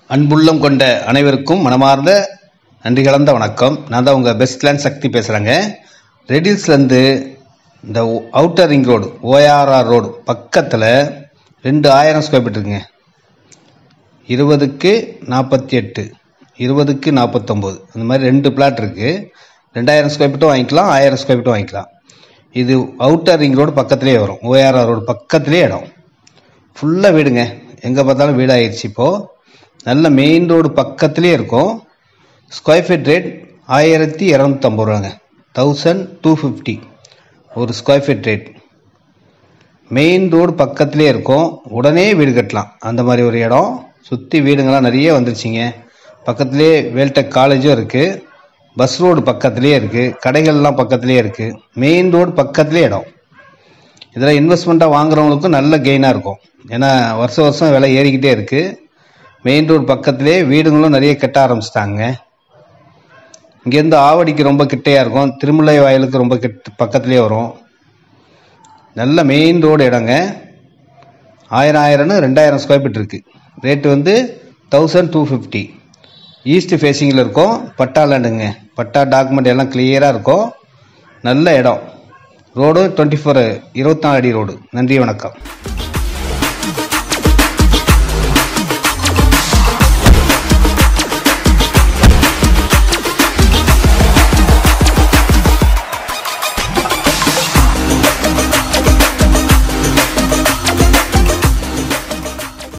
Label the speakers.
Speaker 1: அன்புள்ளம் கொண்ட அனைவருக்கும் மனமார்ந்த நன்றி கலந்த வணக்கம் நான் தான் உங்கள் பெஸ்ட் லேண்ட் சக்தி பேசுகிறேங்க ரெடில்ஸ்லேருந்து இந்த outer ring road ORR road பக்கத்தில் ரெண்டு ஆயிரம் ஸ்கொயர் ஃபீட் இருக்குங்க இருபதுக்கு நாற்பத்தி எட்டு இருபதுக்கு நாற்பத்தொம்போது அந்த மாதிரி ரெண்டு பிளாட் இருக்குது ரெண்டாயிரம் ஸ்கொயர் ஃபீட்டும் வாங்கிக்கலாம் ஆயிரம் ஸ்கொயர் ஃபீட்டும் வாங்கிக்கலாம் இது அவுட்டர் ரிங் ரோடு பக்கத்துலேயே வரும் ஓஆர்ஆர் ரோடு பக்கத்துலேயே இடம் ஃபுல்லாக வீடுங்க எங்கே பார்த்தாலும் வீடு ஆயிடுச்சு இப்போது நல்ல மெயின் ரோடு பக்கத்துலேயே இருக்கும் ஸ்கொயர் ஃபீட் ரேட் ஆயிரத்தி இரநூத்தம்பது ரூபாங்க தௌசண்ட் டூ ஃபிஃப்டி ஒரு square feet rate main road பக்கத்துலேயே இருக்கும் உடனே வீடு கட்டலாம் அந்த மாதிரி ஒரு இடம் சுற்றி வீடுங்கள்லாம் நிறைய வந்துருச்சுங்க பக்கத்துலேயே வேல்டெக் காலேஜும் இருக்குது பஸ் ரோடு பக்கத்துலேயே இருக்குது கடைகள்லாம் பக்கத்துலேயே இருக்குது மெயின் ரோடு பக்கத்துலேயே இடம் இதில் இன்வெஸ்ட்மெண்ட்டாக வாங்குறவங்களுக்கும் நல்ல கெயினாக இருக்கும் ஏன்னா வருஷம் வருஷம் விலை ஏறிக்கிட்டே இருக்குது மெயின் ரோடு பக்கத்துலேயே வீடுங்களும் நிறைய கட்ட ஆரம்பிச்சிட்டாங்க இங்கேருந்து ஆவடிக்கு ரொம்ப கிட்டையாக இருக்கும் திருமுல்லை வயலுக்கு ரொம்ப கிட்ட பக்கத்துலேயே வரும் நல்ல மெயின் ரோடு இடங்க ஆயிரம் ஆயிரம்னு ரெண்டாயிரம் ஸ்கொயர் ஃபீட் இருக்குது ரேட்டு வந்து தௌசண்ட் டூ ஃபிஃப்டி ஈஸ்ட் ஃபேஸிங்கில் இருக்கும் பட்டா லேண்டுங்க பட்டா டாக்குமெண்ட் எல்லாம் கிளியராக இருக்கும் நல்ல இடம் ரோடு டுவெண்ட்டி ஃபோர் இருபத்தி நாலு அடி ரோடு நன்றி வணக்கம்